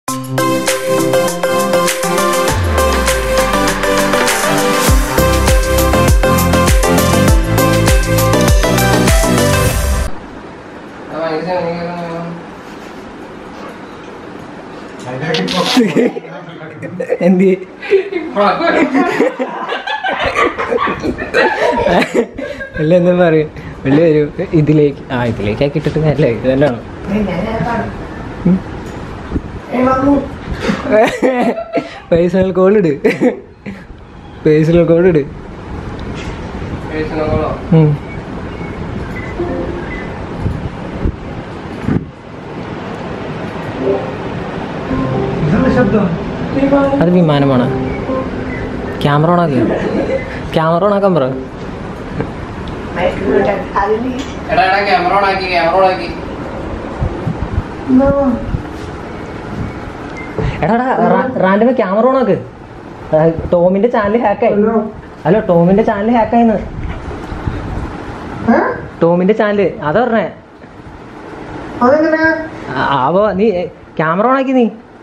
എന്ത് അല്ല എന്താ പറയും വെള്ളി വരൂ ഇതിലേക്ക് ആ ഇതിലേക്ക് ആക്കി ഇട്ടിട്ട് അല്ല ഇത് തന്നെയാണോ പേഴ്സണൽ കോൾ ഇട് പേഴ്സണൽ കോൾ ഇട് ഉം. അത് വിമാനമാണ് ക്യാമറ ഓൺ ആക്കിയോ ക്യാമറ ഓൺ ആക്കാൻ പറ എടാ എടാ ക്യാമറ ഓൺ ആക്കി ക്യാമറ ഓൺ ആക്കി എടാ റാൻഡമ ക്യാമറ ഓൺ ആക്ക് ആ, ടോമിന്റെ ചാനൽ ഹാക്കായി ഹലോ ടോമിന്റെ ചാനൽ ഹാക്കായിന്ന് ടോമിന്റെ ചാനൽ അതാ പറഞ്ഞേ അതെങ്ങനെ ആ, ആവോ നീ ക്യാമറ ഓൺ ആക്കി നീ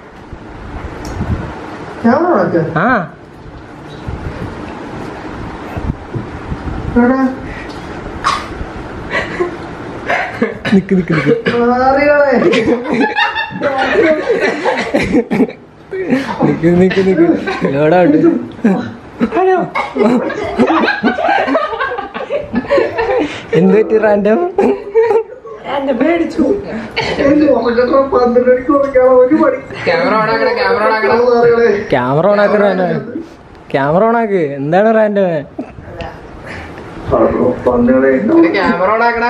ക്യാമറ ആക്ക ആ എടാ നിക്ക് നിക്ക് നിക്ക് അറിയാളെ നിക്ക് നിക്ക് നിക്ക് എവിടാ ഉണ്ട് എന്ത് പറ്റി റാൻഡം എനിക്ക് ഉറങ്ങട്ടോ പന്ത്രണ്ട് മണിക്ക് ഉറങ്ങാൻ ഒരു മണി ക്യാമറ ഓൺ ആക്കണ ക്യാമറ ഓൺ ആക്കണ അറിയാളെ ക്യാമറ ഓൺ ആക്ക് റാൻഡം ക്യാമറ ഓൺ ആക്ക് എന്താണ് റാൻഡം പന്ത്രണ്ട് ക്യാമറ ഓൺ ആക്കണ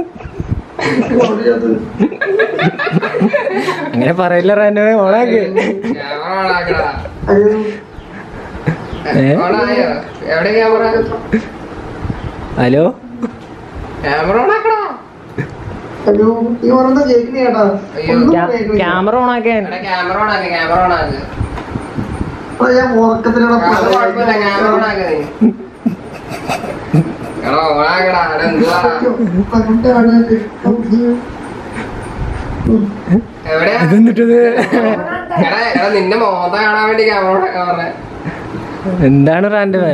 അങ്ങനെ പറയില്ല റാൻഡം ഓൺ ആക്ക് ക്യാമറ ഓൺ ആക്കണ ഏ? ഓൺ ആയോ എവിടെ ക്യാമറ ഹലോ ക്യാമറ ഓൺ ആക്കണ ഹലോ നീ പറഞ്ഞ കേൾക്കുന്ന കേട്ടാ അയ്യോ. ഒന്നും കേൾക്കുന്നില്ല. ക്യാമറ ഓൺ ആക്കാൻ എടാ ക്യാമറ ഓൺ ആക്കി ക്യാമറ ഓൺ ആക്ക് ആ, ഞാൻ ഉറക്കത്തിലാണ് അത് കുഴപ്പമില്ല ക്യാമറ ഓൺ ആക്ക് നീ എടാ ഓൺ ആക്കടാ അവിടെ എന്തുവാ എവിടെയാ അതെന്നിട്ടത് എടാ എടാ നിന്റെ മോത കാണാൻ വേണ്ടി ക്യാമറ ഓൺ ആക്കാൻ പറഞ്ഞേ എന്താണ് റാൻഡമേ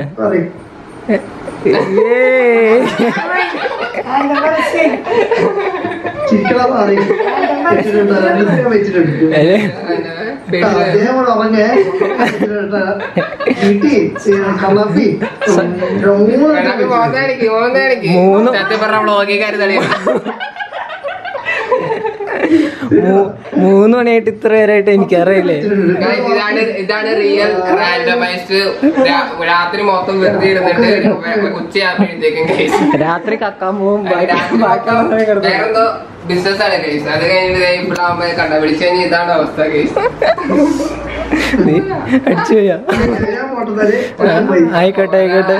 ചിക്കണ പറയും വെച്ചിട്ടുണ്ട് അദ്ദേഹം ഉറങ്ങേ വീട്ടി കള്ളപ്പി മോന്താണിക്ക് മോന്താണിക്ക് മൂന്ന് സത്യം പറഞ്ഞ വ്ളോഗിക്കാര് തടിയാ മൂ- മൂന്ന് മണിയായിട്ട് ഇത്ര നേരമായിട്ട് എനിക്കറിയില്ലേ Guys, ഇതാണ് ഇതാണ് റിയൽ റാൻഡമൈസ്ഡ് രാത്രി മൊത്തം വെറുതെ ഇരുന്നിട്ട് ഉച്ചയാകുമ്പോഴത്തേക്കും കേസ് രാത്രി കക്കാൻ പോകും ബാക്കി ബാക്കിയുള്ള സമയം കിടന്നു വേറെന്തോ ബിസിനസ് ആണ് കേസ് അത് കഴിഞ്ഞിട്ട് ഇപ്പോഴാകുമ്പോ കണ്ട വിളിച്ചു കഴിഞ്ഞാൽ ഇതാണ് അവസ്ഥ കേസ് നീ അടിച്ചു പോയാ ആയിക്കോട്ടെ ആയിക്കോട്ടെ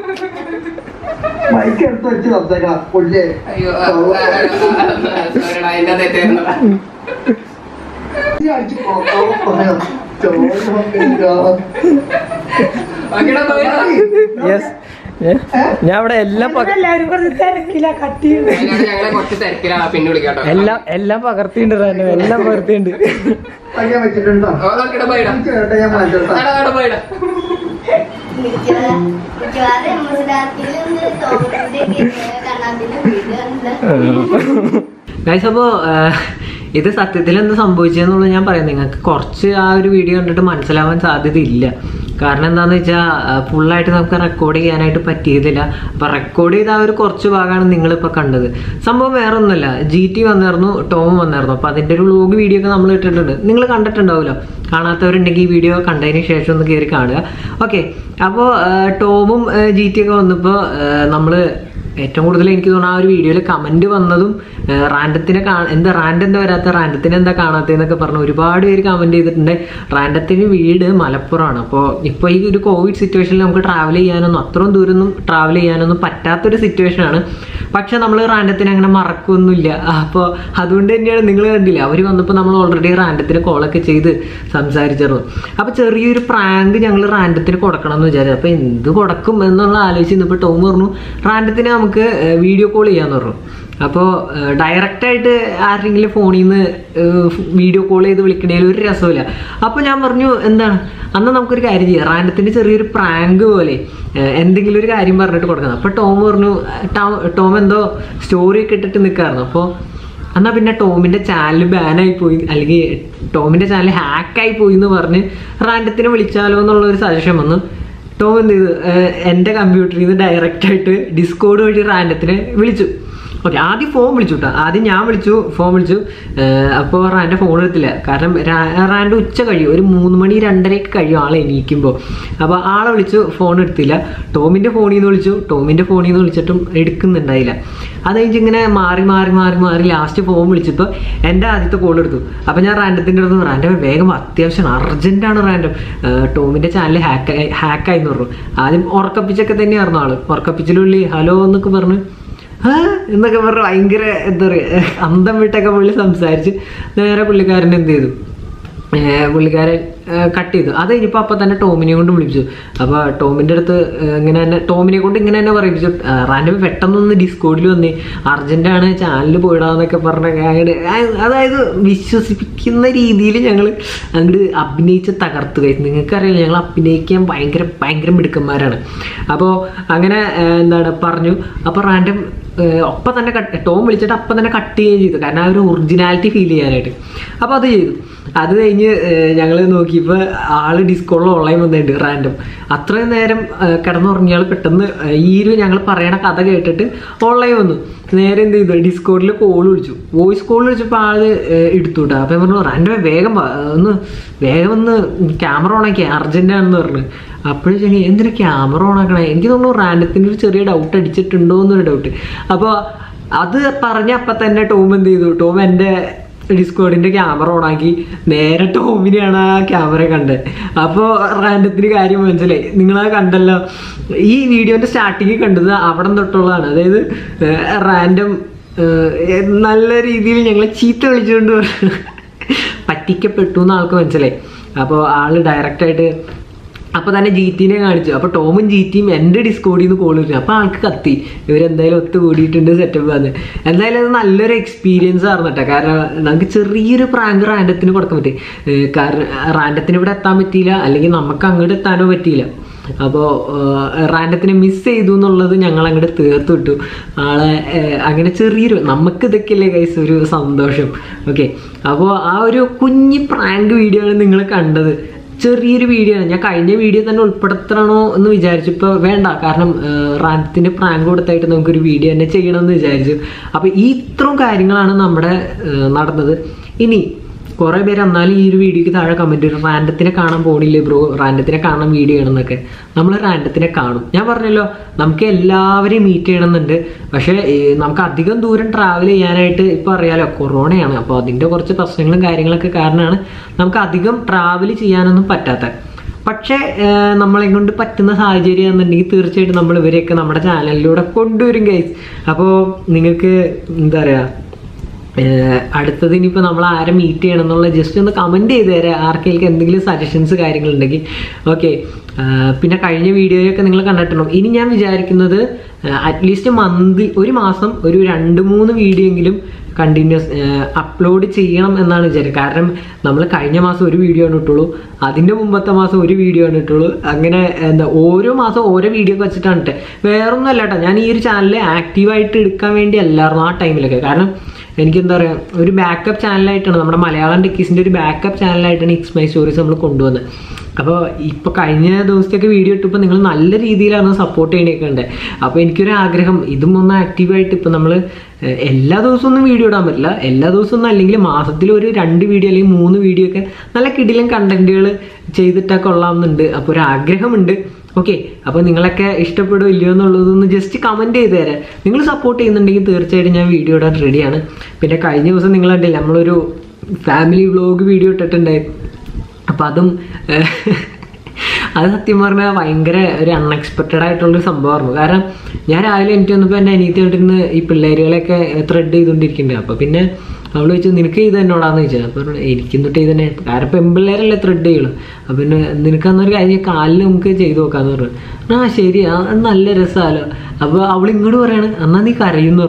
മൈക്ക് എടുത്ത് വെച്ച് സംസാരിക്കണം പൊല്ലേ അയ്യോ സോറിടാ എന്റെ തെറ്റായിരുന്നടാ ഓക്കെടാ പോയിടാ യെസ് ഞാൻ ഇവിടെ എല്ലാം പക- അതിനാണ് ഞങ്ങളെ കുറച്ച് തിരക്കിലാണ് പിന്നെ വിളിക്കാട്ടോ എല്ലാം എല്ലാം പകർത്തിണ്ട് റാനു എല്ലാം പകർത്തിണ്ട് ഞാൻ വെച്ചിട്ടുണ്ടോ ഓക്കെടാ പോയിടാ കേട്ടെ ഞാൻ മാറ്റട്ടാ എടാ എടാ പോയിടാ മിക്കവാറും മിക്കവാറും രാത്രിയിൽ തോന്നിട്ട് കണ്ണാത്തിന്റെ വീട് ഗൈസ് അപ്പോൾ ഇത് സത്യത്തിൽ എന്ത് സംഭവിച്ചതെന്നുള്ളത് ഞാൻ പറയാം നിങ്ങൾക്ക് കുറച്ച് ആ ഒരു വീഡിയോ കണ്ടിട്ട് മനസ്സിലാവാൻ സാധ്യതയില്ല കാരണം എന്താണെന്ന് വെച്ചാൽ ഫുള്ളായിട്ട് നമുക്ക് റെക്കോർഡ് ചെയ്യാനായിട്ട് പറ്റിയതില്ല അപ്പോൾ റെക്കോർഡ് ചെയ്ത ആ ഒരു കുറച്ച് ഭാഗമാണ് നിങ്ങളിപ്പോൾ കണ്ടത് സംഭവം വേറെ ഒന്നുമല്ല ജി ടി വന്നായിരുന്നു ടോം വന്നായിരുന്നു അപ്പോൾ അതിൻ്റെ ഒരു വ്ലോഗ് വീഡിയോ ഒക്കെ നമ്മൾ ഇട്ടിട്ടുണ്ട് നിങ്ങൾ കണ്ടിട്ടുണ്ടാവുമല്ലോ കാണാത്തവരുണ്ടെങ്കിൽ ഈ വീഡിയോ കണ്ടതിന് ശേഷം ഒന്ന് കയറി കാണുക ഓക്കെ അപ്പോൾ ടോമും ജി ടി ഒക്കെ വന്നപ്പോൾ നമ്മൾ ഏറ്റവും കൂടുതൽ എനിക്ക് തോന്നുന്നു ആ ഒരു വീഡിയോയിൽ കമന്റ് വന്നതും ഏഹ് റാൻഡത്തിനെ കാ എന്താ റാൻഡ് എന്താ വരാത്ത റാൻഡത്തിന് എന്താ കാണാത്തതെന്നൊക്കെ പറഞ്ഞ് ഒരുപാട് പേര് കമന്റ് ചെയ്തിട്ടുണ്ട് റാൻഡത്തിന് വീട് മലപ്പുറമാണ് അപ്പോൾ ഇപ്പോൾ ഈ ഒരു കോവിഡ് സിറ്റുവേഷനിൽ നമുക്ക് ട്രാവൽ ചെയ്യാനൊന്നും അത്രയും ദൂരമൊന്നും ട്രാവൽ ചെയ്യാനൊന്നും പറ്റാത്തൊരു സിറ്റുവേഷനാണ് പക്ഷെ നമ്മൾ റാൻഡത്തിന് അങ്ങനെ മറക്കൊന്നുമില്ല അപ്പോൾ അതുകൊണ്ട് തന്നെയാണ് നിങ്ങൾ കണ്ടില്ല അവർ വന്നപ്പോൾ നമ്മൾ ഓൾറെഡി റാൻഡത്തിന് കോളൊക്കെ ചെയ്ത് സംസാരിച്ചിരുന്നു അപ്പോൾ ചെറിയൊരു പ്രാങ്ക് ഞങ്ങൾ റാൻഡത്തിന് കൊടുക്കണം എന്ന് വിചാരിച്ചു അപ്പോൾ എന്ത് കൊടുക്കും എന്നുള്ള ആലോചിച്ച് ഇന്നിപ്പോൾ ടോം പറഞ്ഞു റാൻഡത്തിന് നമുക്ക് വീഡിയോ കോൾ ചെയ്യാന്ന് പറഞ്ഞു അപ്പോൾ ഡയറക്റ്റായിട്ട് ആരെങ്കിലും ഫോണിൽ നിന്ന് വീഡിയോ കോൾ ചെയ്ത് വിളിക്കണേൽ ഒരു രസമില്ല അപ്പോൾ ഞാൻ പറഞ്ഞു എന്താണ് അന്ന് നമുക്കൊരു കാര്യം ചെയ്യാം റാൻഡത്തിൻ്റെ ചെറിയൊരു പ്രാങ്ക് പോലെ ഏഹ്, എന്തെങ്കിലും ഒരു കാര്യം പറഞ്ഞിട്ട് കൊടുക്കണം അപ്പോൾ ടോം പറഞ്ഞു ടോം- ടോം എന്തോ സ്റ്റോറി ഒക്കെ ഇട്ടിട്ട് നിൽക്കായിരുന്നു അപ്പോൾ എന്നാൽ പിന്നെ ടോമിൻ്റെ ചാനൽ ബാനായി പോയി അല്ലെങ്കിൽ ടോമിൻ്റെ ചാനൽ ഹാക്കായി പോയി എന്ന് പറഞ്ഞ് റാൻഡത്തിനെ വിളിച്ചാലോ എന്നുള്ള ഒരു സജഷൻ വന്നു ടോം എന്ത് ചെയ്തു ഏഹ്, എൻ്റെ കമ്പ്യൂട്ടറിൽ നിന്ന് ഡയറക്റ്റായിട്ട് ഡിസ്കോഡ് വഴി റാൻഡത്തിനെ വിളിച്ചു ഓക്കെ ആദ്യം ഫോൺ വിളിച്ചു കേട്ടോ ആദ്യം ഞാൻ വിളിച്ചു ഫോൺ വിളിച്ചു അപ്പോൾ റാൻ്റെ ഫോൺ എടുത്തില്ല കാരണം രാ- റാൻ്റെ ഉച്ച കഴിയും ഒരു മൂന്ന് മണി രണ്ടരയൊക്കെ കഴിയും ആളെ എണീക്കുമ്പോൾ അപ്പോൾ ആളെ വിളിച്ചു ഫോൺ എടുത്തില്ല ടോമിൻ്റെ ഫോണിൽ നിന്ന് വിളിച്ചു ടോമിൻ്റെ ഫോണിൽ നിന്ന് വിളിച്ചിട്ടും എടുക്കുന്നുണ്ടായില്ല അത് കഴിഞ്ഞ് ഇങ്ങനെ മാറി മാറി മാറി മാറി ലാസ്റ്റ് ഫോൺ വിളിച്ചപ്പോൾ എൻ്റെ ആദ്യത്തെ കോൾ എടുത്തു അപ്പോൾ ഞാൻ റാൻഡത്തിൻ്റെ അടുത്ത് റാൻഡം വേഗം അത്യാവശ്യം അർജൻറ്റാണ് റാൻഡം ടോമിൻ്റെ ചാനൽ ഹാക്ക് ഹാക്കായി എന്ന് പറഞ്ഞു ആദ്യം ഉറക്കപ്പിച്ചൊക്കെ തന്നെയായിരുന്നു ആള് ഉറക്കപ്പിച്ചിലുള്ളി ഹലോ എന്നൊക്കെ പറഞ്ഞു ആ എന്നൊക്കെ പറഞ്ഞ് ഭയങ്കര എന്താ പറയുക അന്തം വിട്ടൊക്കെ പുള്ളി സംസാരിച്ച് നേരെ പുള്ളിക്കാരൻ എന്ത് ചെയ്തു ഏർ പുള്ളിക്കാരൻ കട്ട് ചെയ്തു അത് കഴിഞ്ഞപ്പോൾ അപ്പം തന്നെ ടോമിനെ കൊണ്ട് വിളിച്ചു അപ്പോൾ ടോമിൻ്റെ അടുത്ത് ഏർ ഇങ്ങനെ തന്നെ ടോമിനെ കൊണ്ട് ഇങ്ങനെ തന്നെ പറയിപ്പിച്ചു റാൻഡം പെട്ടെന്നൊന്ന് ഡിസ്കോഡിൽ വന്നേ അർജൻറ്റാണ് ചാനൽ പോയിടാന്നൊക്കെ പറഞ്ഞ അങ്ങോട്ട് അതായത് വിശ്വസിപ്പിക്കുന്ന രീതിയിൽ ഞങ്ങൾ അങ്ങോട്ട് അഭിനയിച്ച് തകർത്ത് കഴിച്ചു നിങ്ങൾക്കറിയില്ല ഞങ്ങൾ അഭിനയിക്കാൻ ഭയങ്കര ഭയങ്കര മിടുക്കന്മാരാണ് അപ്പോൾ അങ്ങനെ ഏർ എന്താണ് പറഞ്ഞു അപ്പോൾ റാൻഡം ഒപ്പം തന്നെ കട്ട് ടോം വിളിച്ചിട്ട് അപ്പം തന്നെ കട്ട് ചെയ്യുകയും ചെയ്തു കാരണം ആ ഒരു ഒറിജിനാലിറ്റി ഫീൽ ചെയ്യാനായിട്ട് അപ്പോൾ അത് ചെയ്തു അത് കഴിഞ്ഞ് ഞങ്ങൾ നോക്കിയപ്പോൾ ആള് ഡിസ്കോളിൽ ഓൺലൈൻ വന്നിട്ടുണ്ട് റാൻഡം അത്രയും നേരം ഏർ കിടന്നുറങ്ങിയ ആൾ പെട്ടെന്ന് ഏർ ഈ ഒരു ഞങ്ങൾ പറയണ കഥ കേട്ടിട്ട് ഓൺലൈൻ വന്നു നേരെ എന്ത് ചെയ്തു ഡിസ്കോഡിൽ കോൾ വിളിച്ചു വോയിസ് കോൾ വിളിച്ചപ്പോൾ ആള് ഏർ എടുത്തു കേട്ടോ അപ്പോൾ ഞാൻ പറഞ്ഞു റാൻഡം വേഗം വാ, ഒന്ന് വേഗം ഒന്ന് ക്യാമറ ഓണാക്കി അർജൻറ്റാണെന്ന് പറഞ്ഞു അപ്പോഴും ചെങ്ങി എന്തിനാ ക്യാമറ ഓൺ ആക്കണേ എനിക്ക് തോന്നുന്നു റാൻഡത്തിന് ഒരു ചെറിയ ഡൗട്ട് അടിച്ചിട്ടുണ്ടോ എന്നൊരു ഡൗട്ട് അപ്പോൾ അത് പറഞ്ഞ അപ്പം തന്നെ ടോം എന്ത് ചെയ്തു ടോം എൻ്റെ ഡിസ്കോഡിൻ്റെ ക്യാമറ ഓണാക്കി നേരെ ടോമിനെയാണ് ആ ക്യാമറ കണ്ടത് അപ്പോൾ റാൻഡത്തിന് കാര്യം മനസ്സിലായി നിങ്ങളത് കണ്ടല്ലോ ഈ വീഡിയോൻ്റെ സ്റ്റാർട്ടിങ് കണ്ടത് അവിടെ തൊട്ടുള്ളതാണ് അതായത് റാൻഡം നല്ല രീതിയിൽ ഞങ്ങളെ ചീത്ത വിളിച്ചുകൊണ്ട് പറ്റിക്കപ്പെട്ടു എന്ന് ആൾക്ക് മനസ്സിലായി അപ്പോൾ ആള് ഡയറക്റ്റായിട്ട് അപ്പോൾ തന്നെ ജി ടിനെ കാണിച്ചു അപ്പോൾ ടോമും ജി ടിയും എൻ്റെ ഡിസ്കോഡിൽ നിന്ന് കോൾ വരും അപ്പോൾ ആൾക്ക് കത്തി ഇവരെന്തായാലും ഒത്തു കൂടിയിട്ടുണ്ട് സെറ്റപ്പ് വന്ന് എന്തായാലും അത് നല്ലൊരു എക്സ്പീരിയൻസ് ആയിരുന്നു കേട്ടോ കാരണം നമുക്ക് ചെറിയൊരു പ്രാങ്ക് റാൻഡത്തിന് കൊടുക്കാൻ പറ്റി ഏർ കാരണം റാൻഡത്തിന് ഇവിടെ എത്താൻ പറ്റിയില്ല അല്ലെങ്കിൽ നമുക്ക് അങ്ങോട്ട് എത്താനോ പറ്റിയില്ല അപ്പോൾ റാൻഡത്തിനെ മിസ് ചെയ്തു എന്നുള്ളത് ഞങ്ങൾ അങ്ങോട്ട് തീർത്തു വിട്ടു ആളെ ഏർ അങ്ങനെ ചെറിയൊരു നമുക്ക് ഇതൊക്കെയല്ലേ കൈസ് ഒരു സന്തോഷം ഓക്കെ അപ്പോൾ ആ ഒരു കുഞ്ഞി പ്രാങ്ക് വീഡിയോ ആണ് നിങ്ങൾ കണ്ടത് ചെറിയൊരു വീഡിയോ ആണ് ഞാൻ കഴിഞ്ഞ വീഡിയോ തന്നെ ഉൾപ്പെടുത്തണോ എന്ന് വിചാരിച്ചു ഇപ്പോൾ വേണ്ട കാരണം റാൻഡത്തിന് പ്രാങ്ക് കൊടുത്തായിട്ട് നമുക്കൊരു വീഡിയോ തന്നെ ചെയ്യണമെന്ന് വിചാരിച്ചു അപ്പോൾ ഈ ഇത്രയും കാര്യങ്ങളാണ് നമ്മുടെ ഏർ നടന്നത് ഇനി കുറേ പേര് എന്നാലും ഈ ഒരു വീഡിയോക്ക് താഴെ കമൻറ്റ് വരും റാൻഡത്തിനെ കാണാൻ പോണില്ലേ ബ്രോ റാൻഡത്തിനെ കാണാൻ വീഡിയോ ചെയ്യണമെന്നൊക്കെ നമ്മൾ റാൻഡത്തിനെ കാണും ഞാൻ പറഞ്ഞല്ലോ നമുക്ക് എല്ലാവരെയും മീറ്റ് ചെയ്യണമെന്നുണ്ട് പക്ഷേ ഈ നമുക്ക് അധികം ദൂരം ട്രാവൽ ചെയ്യാനായിട്ട് ഇപ്പോൾ അറിയാലോ കൊറോണയാണ് അപ്പോൾ അതിൻ്റെ കുറച്ച് പ്രശ്നങ്ങളും കാര്യങ്ങളൊക്കെ കാരണമാണ് നമുക്ക് അധികം ട്രാവൽ ചെയ്യാനൊന്നും പറ്റാത്ത പക്ഷേ ഏർ നമ്മളെ കൊണ്ട് പറ്റുന്ന സാഹചര്യം എന്നുണ്ടെങ്കിൽ തീർച്ചയായിട്ടും നമ്മൾ ഇവരെയൊക്കെ നമ്മുടെ ചാനലിലൂടെ കൊണ്ടുവരും ഗൈസ് അപ്പോൾ നിങ്ങൾക്ക് എന്താ പറയുക ഏഹ് അടുത്തത് ഇനിയിപ്പോൾ നമ്മൾ ആരെ മീറ്റ് ചെയ്യണം എന്നുള്ള ജസ്റ്റ് ഒന്ന് കമൻറ്റ് ചെയ്ത് തരാം ആർക്കെങ്കിലും എന്തെങ്കിലും സജഷൻസ് കാര്യങ്ങളുണ്ടെങ്കിൽ ഓക്കെ പിന്നെ കഴിഞ്ഞ വീഡിയോയൊക്കെ നിങ്ങൾ കണ്ടിട്ടുണ്ടാവും ഇനി ഞാൻ വിചാരിക്കുന്നത് അറ്റ്ലീസ്റ്റ് മന്ത് ഒരു മാസം ഒരു രണ്ട് മൂന്ന് വീഡിയോ എങ്കിലും കണ്ടിന്യൂസ് അപ്ലോഡ് ചെയ്യണം എന്നാണ് വിചാരിച്ചത് കാരണം നമ്മൾ കഴിഞ്ഞ മാസം ഒരു വീഡിയോ ആണ് ഇട്ടുള്ളൂ അതിൻ്റെ മുമ്പത്തെ മാസം ഒരു വീഡിയോ ആണ് ഇട്ടുള്ളൂ അങ്ങനെ എന്താ ഓരോ മാസം ഓരോ വീഡിയോ ഒക്കെ വെച്ചിട്ടാണ് ഇട്ടത് വേറൊന്നും അല്ല കേട്ടോ ഞാൻ ഈ ഒരു ചാനൽ ആക്റ്റീവായിട്ട് എടുക്കാൻ വേണ്ടി അല്ലായിരുന്നു ആ ടൈമിലൊക്കെ കാരണം എനിക്ക് എന്താ പറയുക ഒരു ബാക്കപ്പ് ചാനലായിട്ടാണ് നമ്മുടെ മലയാളം ടെക്കീസിൻ്റെ ഒരു ബാക്കപ്പ് ചാനലായിട്ടാണ് ഇക്സ് മൈ സ്റ്റോറീസ് നമ്മൾ കൊണ്ടുവന്നത് അപ്പോൾ ഇപ്പോൾ കഴിഞ്ഞ ദിവസത്തേക്ക് വീഡിയോ ഇട്ടപ്പോൾ നിങ്ങൾ നല്ല രീതിയിലാണ് സപ്പോർട്ട് ചെയ്യണൊക്കെ ഉണ്ട് അപ്പോൾ എനിക്കൊരു ആഗ്രഹം ഇതും ഒന്ന് ആക്റ്റീവായിട്ട് ഇപ്പോൾ നമ്മൾ എല്ലാ ദിവസവും ഒന്നും വീഡിയോ ഇടാൻ പറ്റില്ല എല്ലാ ദിവസവും ഒന്നും അല്ലെങ്കിൽ മാസത്തിൽ ഒരു രണ്ട് വീഡിയോ അല്ലെങ്കിൽ മൂന്ന് വീഡിയോ ഒക്കെ നല്ല കിടിലൻ കണ്ടന്റുകൾ ചെയ്തിട്ടൊക്കെ കൊള്ളാമെന്നുണ്ട് അപ്പോൾ ഒരു ആഗ്രഹമുണ്ട് ഓക്കെ അപ്പോൾ നിങ്ങളൊക്കെ ഇഷ്ടപ്പെടുമോ ഇല്ലയോ എന്നുള്ളതൊന്ന് ജസ്റ്റ് കമൻറ്റ് ചെയ്ത് തരാം നിങ്ങൾ സപ്പോർട്ട് ചെയ്യുന്നുണ്ടെങ്കിൽ തീർച്ചയായിട്ടും ഞാൻ വീഡിയോ ഇടാൻ റെഡിയാണ് പിന്നെ കഴിഞ്ഞ ദിവസം നിങ്ങൾ കണ്ടില്ല നമ്മളൊരു ഫാമിലി വ്ലോഗ് വീഡിയോ ഇട്ടിട്ടുണ്ടായി അപ്പം അതും ഏഹ്, അത് സത്യം പറഞ്ഞാൽ ഭയങ്കര ഒരു അൺഎക്സ്പെക്റ്റഡ് ആയിട്ടുള്ളൊരു സംഭവമായിരുന്നു കാരണം ഞാൻ രാവിലെ എനിക്ക് വന്നപ്പോൾ എൻ്റെ അനിയത്തി ആയിട്ടിരുന്ന് ഈ പിള്ളേരുകളെയൊക്കെ ത്രെഡ് ചെയ്തുകൊണ്ടിരിക്കുന്നുണ്ട് അപ്പോൾ പിന്നെ അവൾ ചോദിച്ചു നിനക്ക് ഇത് എന്നോടാന്ന് ചോദിച്ചത് അപ്പോൾ പറഞ്ഞു, എനിക്കും തൊട്ട് ഇത് തന്നെ കാരണം പെൺപിള്ളേരല്ലേ ത്രെഡ് ചെയ്യുള്ളൂ അപ്പം പിന്നെ നിനക്ക് അന്നൊരു കാര്യം കാലിൽ നമുക്ക് ചെയ്തു നോക്കാന്ന് പറഞ്ഞു ആ ശരി ആ അത് നല്ല രസമാലോ അപ്പോൾ അവൾ ഇങ്ങോട്ട് പറയാണ് എന്നാ നീ കരയുമെന്ന് പറഞ്ഞു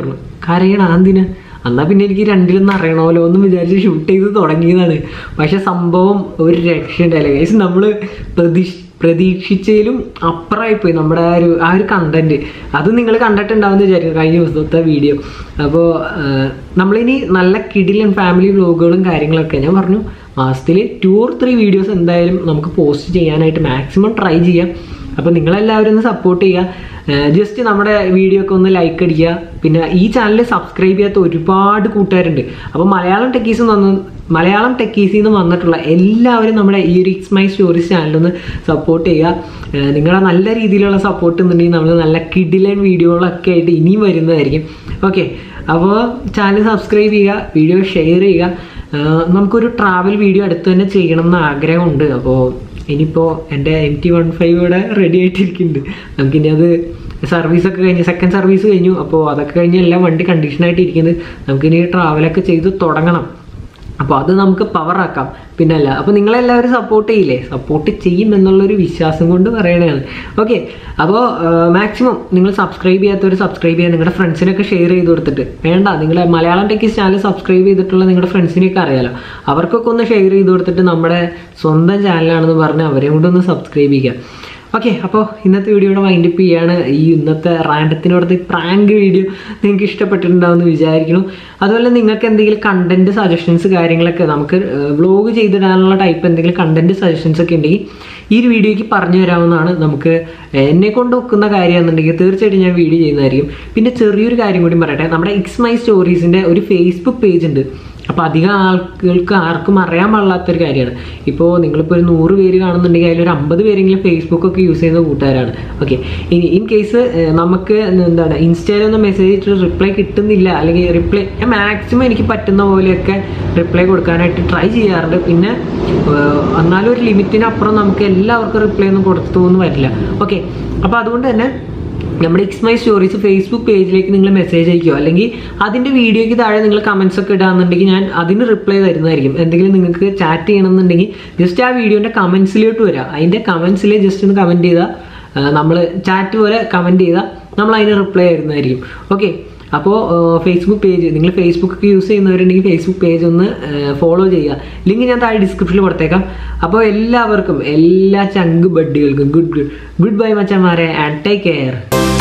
കരയണ എന്തിന് എന്നാൽ പിന്നെ എനിക്ക് രണ്ടിലൊന്നും അറിയണമല്ലോ എന്ന് വിചാരിച്ച് ഷൂട്ട് ചെയ്ത് തുടങ്ങിയതാണ് പക്ഷെ സംഭവം ഒരു രക്ഷയുണ്ടല്ലേ ഗൈസ് നമ്മൾ പ്രതീക്ഷ പ്രതീക്ഷിച്ചതിലും അപ്പുറമായിപ്പോയി നമ്മുടെ ആ ഒരു ആ ഒരു കണ്ടന്റ് അത് നിങ്ങൾ കണ്ടിട്ടുണ്ടാവുമെന്ന് വിചാരിക്കും കഴിഞ്ഞ ദിവസത്തെ വീഡിയോ അപ്പോൾ നമ്മളിനി നല്ല കിടിലൻ ഫാമിലി വ്ലോഗുകളും കാര്യങ്ങളൊക്കെ ഞാൻ പറഞ്ഞു മാസത്തിൽ ടു ഓർ ത്രീ വീഡിയോസ് എന്തായാലും നമുക്ക് പോസ്റ്റ് ചെയ്യാനായിട്ട് മാക്സിമം ട്രൈ ചെയ്യാം അപ്പോൾ നിങ്ങളെല്ലാവരും ഒന്ന് സപ്പോർട്ട് ചെയ്യുക ജസ്റ്റ് നമ്മുടെ വീഡിയോ ഒക്കെ ഒന്ന് ലൈക്ക് അടിക്കുക പിന്നെ ഈ ചാനൽ സബ്സ്ക്രൈബ് ചെയ്യാത്ത ഒരുപാട് കൂട്ടുകാരുണ്ട് അപ്പോൾ മലയാളം ടെക്കീസ് വന്ന് മലയാളം ടെക്കീസിൽ നിന്ന് വന്നിട്ടുള്ള എല്ലാവരും നമ്മുടെ ഈ ഒരു ഇക്സ് മൈ സ്റ്റോറീസ് ചാനലൊന്ന് സപ്പോർട്ട് ചെയ്യുക ഏഹ് നിങ്ങളുടെ നല്ല രീതിയിലുള്ള സപ്പോർട്ട് എന്നുണ്ടെങ്കിൽ നമ്മൾ നല്ല കിഡിലൻ വീഡിയോകളൊക്കെ ആയിട്ട് ഇനിയും വരുന്നതായിരിക്കും ഓക്കെ അപ്പോൾ ചാനൽ സബ്സ്ക്രൈബ് ചെയ്യുക വീഡിയോ ഷെയർ ചെയ്യുക ഏഹ് നമുക്കൊരു ട്രാവൽ വീഡിയോ അടുത്ത് തന്നെ ചെയ്യണം എന്ന് ആഗ്രഹമുണ്ട് അപ്പോൾ ഇനിയിപ്പോൾ എൻ്റെ എം ടി വൺ ഫൈവ് ഇവിടെ റെഡി ആയിട്ടിരിക്കുന്നുണ്ട് നമുക്കിനി അത് സർവീസൊക്കെ കഴിഞ്ഞ് സെക്കൻഡ് സർവീസ് കഴിഞ്ഞു അപ്പോൾ അതൊക്കെ കഴിഞ്ഞ് എല്ലാം വണ്ടി കണ്ടീഷനായിട്ട് ഇരിക്കുന്നത് നമുക്കിനി ട്രാവലൊക്കെ ചെയ്ത് തുടങ്ങണം അപ്പോൾ അത് നമുക്ക് പവർ ആക്കാം പിന്നെ അല്ല അപ്പോൾ നിങ്ങളെല്ലാവരും സപ്പോർട്ട് ചെയ്യില്ലേ സപ്പോർട്ട് ചെയ്യും എന്നുള്ളൊരു വിശ്വാസം കൊണ്ട് പറയണതാണ് ഓക്കെ അപ്പോൾ മാക്സിമം നിങ്ങൾ സബ്സ്ക്രൈബ് ചെയ്യാത്തവർ സബ്സ്ക്രൈബ് ചെയ്യുക നിങ്ങളുടെ ഫ്രണ്ട്സിനൊക്കെ ഷെയർ ചെയ്ത് കൊടുത്തിട്ട് വേണ്ട നിങ്ങളെ മലയാളം ടെക്കീസ് ചാനൽ സബ്സ്ക്രൈബ് ചെയ്തിട്ടുള്ള നിങ്ങളുടെ ഫ്രണ്ട്സിനെയൊക്കെ അറിയാലോ അവർക്കൊക്കെ ഒന്ന് ഷെയർ ചെയ്ത് കൊടുത്തിട്ട് നമ്മുടെ സ്വന്തം ചാനലാണെന്ന് പറഞ്ഞ് അവരെയും കൂടെ ഒന്ന് സബ്സ്ക്രൈബ് ചെയ്യുക ഓക്കെ അപ്പോൾ ഇന്നത്തെ വീഡിയോയുടെ വൈൻഡപ്പ് ചെയ്യാണ് ഈ ഇന്നത്തെ റാൻഡത്തിനോടത്തെ പ്രാങ്ക് വീഡിയോ നിങ്ങൾക്ക് ഇഷ്ടപ്പെട്ടിട്ടുണ്ടാവുമെന്ന് വിചാരിക്കുന്നു അതുപോലെ നിങ്ങൾക്ക് എന്തെങ്കിലും കണ്ടന്റ് സജഷൻസ് കാര്യങ്ങളൊക്കെ നമുക്ക് വ്ലോഗ് ചെയ്തിടാനുള്ള ടൈപ്പ് എന്തെങ്കിലും കണ്ടന്റ് സജഷൻസ് ഒക്കെ ഉണ്ടെങ്കിൽ ഈ ഒരു വീഡിയോയ്ക്ക് പറഞ്ഞു തരാവുന്നതാണ് നമുക്ക് എന്നെ കൊണ്ട് ഒക്കുന്ന കാര്യമാണെന്നുണ്ടെങ്കിൽ തീർച്ചയായിട്ടും ഞാൻ വീഡിയോ ചെയ്യുന്നതായിരിക്കും പിന്നെ ചെറിയൊരു കാര്യം കൂടി പറയട്ടെ നമ്മുടെ ഇക്സ് മൈ സ്റ്റോറീസിൻ്റെ ഒരു ഫേസ്ബുക്ക് പേജ് ഉണ്ട് അപ്പോൾ അധികം ആൾക്കാർക്ക് ആർക്കും അറിയാൻ പാടില്ലാത്തൊരു കാര്യമാണ് ഇപ്പോൾ നിങ്ങളിപ്പോൾ ഒരു നൂറ് പേര് കാണുന്നുണ്ടെങ്കിൽ അതിലൊരു അമ്പത് പേരെങ്കിലും ഫേസ്ബുക്ക് ഒക്കെ യൂസ് ചെയ്യുന്ന കൂട്ടുകാരാണ് ഓക്കെ ഇനി ഇൻ കേസ് നമുക്ക് എന്താണ് ഇൻസ്റ്റയിലൊന്നും മെസ്സേജ് ഇട്ട് റിപ്ലൈ കിട്ടുന്നില്ല അല്ലെങ്കിൽ റിപ്ലൈ ഞാൻ മാക്സിമം എനിക്ക് പറ്റുന്ന പോലെയൊക്കെ റിപ്ലൈ കൊടുക്കാനായിട്ട് ട്രൈ ചെയ്യാറുണ്ട് പിന്നെ ഏഹ്, എന്നാലും ഒരു ലിമിറ്റിനപ്പുറം നമുക്ക് എല്ലാവർക്കും റിപ്ലൈ ഒന്നും കൊടുത്തു എന്ന് വരില്ല ഓക്കെ അപ്പോൾ അതുകൊണ്ട് തന്നെ നമ്മുടെ ഇക്സ് മൈ സ്റ്റോറീസ് ഫേസ്ബുക്ക് പേജിലേക്ക് നിങ്ങൾ മെസ്സേജ് അയക്കുകയോ അല്ലെങ്കിൽ അതിൻ്റെ വീഡിയോയ്ക്ക് താഴെ നിങ്ങൾ കമൻസ് ഒക്കെ ഇടാന്നുണ്ടെങ്കിൽ ഞാൻ അതിന് റിപ്ലൈ തരുന്നതായിരിക്കും എന്തെങ്കിലും നിങ്ങൾക്ക് ചാറ്റ് ചെയ്യണമെന്നുണ്ടെങ്കിൽ ജസ്റ്റ് ആ വീഡിയോൻ്റെ കമൻസിലോട്ട് വരാം അതിൻ്റെ കമൻസിൽ ജസ്റ്റ് ഒന്ന് കമൻറ്റ് ചെയ്താൽ നമ്മൾ ചാറ്റ് പോലെ കമൻറ്റ് ചെയ്താൽ നമ്മൾ അതിന് റിപ്ലൈ തരുന്നതായിരിക്കും ഓക്കെ അപ്പോൾ ഫേസ്ബുക്ക് പേജ് നിങ്ങൾ ഫേസ്ബുക്ക് ഒക്കെ യൂസ് ചെയ്യുന്നവരുണ്ടെങ്കിൽ ഫേസ്ബുക്ക് പേജ് ഒന്ന് ഫോളോ ചെയ്യുക ലിങ്ക് ഞാൻ താഴെ ഡിസ്ക്രിപ്ഷനിൽ കൊടുത്തേക്കാം അപ്പോൾ എല്ലാവർക്കും എല്ലാ ചങ്ക് ബഡ്ഡികൾക്കും ഗുഡ് ഗുഡ് ഗുഡ് ബൈ മച്ചന്മാരെ ആൻഡ് ടേക്ക് കെയർ